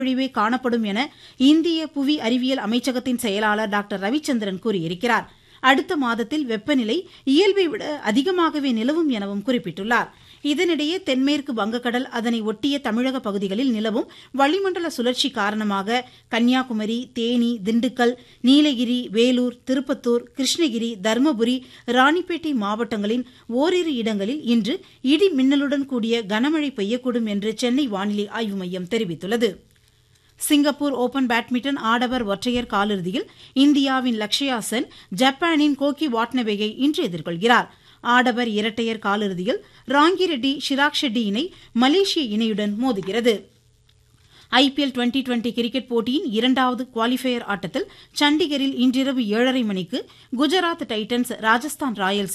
பொழிவே காணப்படும் என இந்திய புவி அறிவியல் அமைச்சகத்தின் செயலாளர் டாக்டர் ரவிச்சந்திரன் கூறியிருக்கிறார் அடுத்த மாதத்தில் வெப்பநிலை இயல்பை விட அதிகமாகவே நிலவும் எனவும் குறிப்பிட்டுள்ளார் இதனிடையே தென்மேற்கு வங்கக்கடல் அதனை ஒட்டிய தமிழக பகுதிகளில் நிலவும் வளிமண்டல சுழற்சி காரணமாக கன்னியாகுமரி தேனி திண்டுக்கல் நீலகிரி வேலூர் திருப்பத்தூர் கிருஷ்ணகிரி தருமபுரி ராணிப்பேட்டை மாவட்டங்களின் ஓரிரு இடங்களில் இன்று இடி மின்னலுடன் கூடிய கனமழை பெய்யக்கூடும் என்று சென்னை வானிலை ஆய்வு மையம் தெரிவித்துள்ளது சிங்கப்பூர் ஓபன் பேட்மிண்டன் ஆடவர் ஒற்றையர் காலிறுதியில் இந்தியாவின் லக்ஷயா சென் ஜப்பானின் கோகி வாட்னபேயை இன்று எதிர்கொள்கிறார் ஆடவர் இரட்டையர் காலிறுதியில் ராங்கிரெட்டி ஷிராக் ஷெட்டி இணை மலேசிய இணையுடன் மோதுகிறது ஐபிஎல் டுவெண்டி டுவெண்டி கிரிக்கெட் போட்டியின் இரண்டாவது குவாலிஃபயர் ஆட்டத்தில் சண்டிகரில் இன்றிரவு ஏழரை மணிக்கு குஜராத் டைட்டன்ஸ் ராஜஸ்தான் ராயல்ஸ்